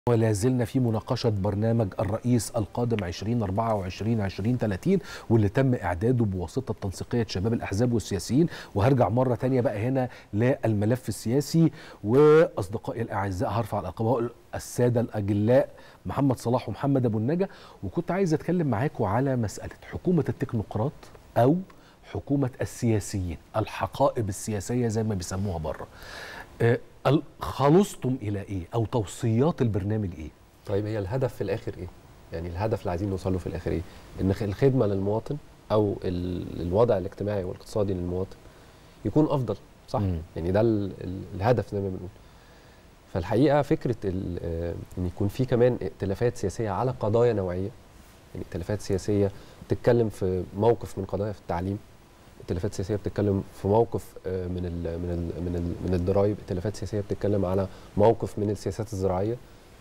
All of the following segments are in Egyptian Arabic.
ولا زلنا في مناقشة برنامج الرئيس القادم 2024 2030 واللي تم إعداده بواسطة تنسيقية شباب الأحزاب والسياسيين وهرجع مرة تانية بقى هنا للملف السياسي وأصدقائي الأعزاء هرفع الأقباء السادة الأجلاء محمد صلاح ومحمد أبو النجا وكنت عايز أتكلم معاكم على مسألة حكومة التكنوقراط أو حكومة السياسيين الحقائب السياسية زي ما بيسموها بره آه، ال- خلصتم الى ايه او توصيات البرنامج ايه طيب هي الهدف في الاخر ايه؟ يعني الهدف اللي عايزين نوصل له في الاخر ايه؟ ان خ- الخدمه للمواطن او ال- الوضع الاجتماعي والاقتصادي للمواطن يكون افضل صح؟ مم. يعني ده ال- ال- الهدف زي ما بنقول. فالحقيقه فكره ال- آه، ان يكون في كمان ائتلافات سياسيه على قضايا نوعيه يعني ائتلافات سياسيه بتتكلم في موقف من قضايا في التعليم ائتلافات سياسيه بتتكلم في موقف آه، من ال من ال من ال من الضرايب ائتلافات سياسيه بتتكلم على موقف من السياسات الزراعيه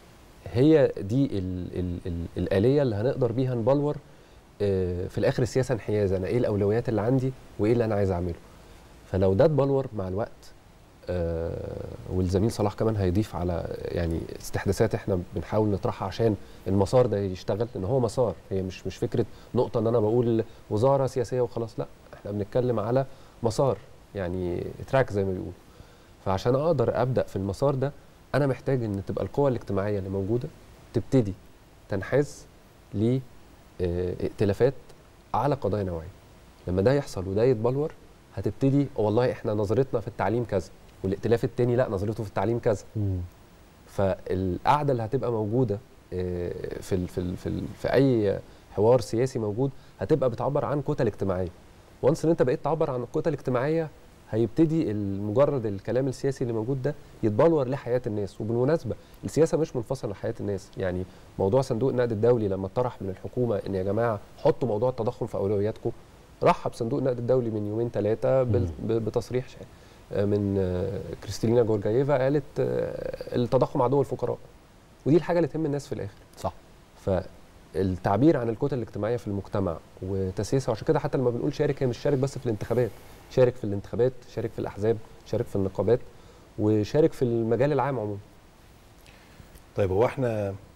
هي دي ال ال ال الآلية اللي هنقدر بيها نبلور آه، في الآخر السياسة انحياز أنا إيه الأولويات اللي عندي وإيه اللي أنا عايز أعمله فلو ده اتبلور مع الوقت آه، والزميل صلاح كمان هيضيف على يعني استحداثات احنا بنحاول نطرحها عشان المسار ده يشتغل لان هو مسار هي مش مش فكره نقطه ان انا بقول وزاره سياسيه وخلاص لا احنا بنتكلم على مسار يعني تراك زي ما بيقولوا فعشان اقدر ابدا في المسار ده انا محتاج ان تبقى القوى الاجتماعيه اللي موجوده تبتدي تنحاز ل آه، ائتلافات على قضايا نوعيه لما ده يحصل وده يتبلور هتبتدي والله احنا نظرتنا في التعليم كذا والائتلاف التاني لا نظرته في التعليم كذا فالقعده اللي هتبقى موجوده آه، في ال في ال في, ال في اي حوار سياسي موجود هتبقى بتعبر عن كتل اجتماعيه وانس ان انت بقيت تعبر عن الكتل الاجتماعيه هيبتدي مجرد الكلام السياسي اللي موجود ده يتبلور لحياه الناس وبالمناسبه السياسه مش منفصله لحياه الناس يعني موضوع صندوق النقد الدولي لما اتطرح من الحكومه ان يا جماعه حطوا موضوع التضخم في اولوياتكم رحب صندوق النقد الدولي من يومين ثلاثه بتصريح شا- آه، من آه، كريستالينا جورجايفا قالت آه، التضخم عدو الفقراء ودي الحاجه اللي تهم الناس في الاخر صح فالتعبير عن الكتل الاجتماعيه في المجتمع وتسييسها وعشان كده حتى لما بنقول شارك هي مش شارك بس في الانتخابات شارك في الانتخابات شارك في الاحزاب شارك في النقابات وشارك في المجال العام عموما طيب هو احنا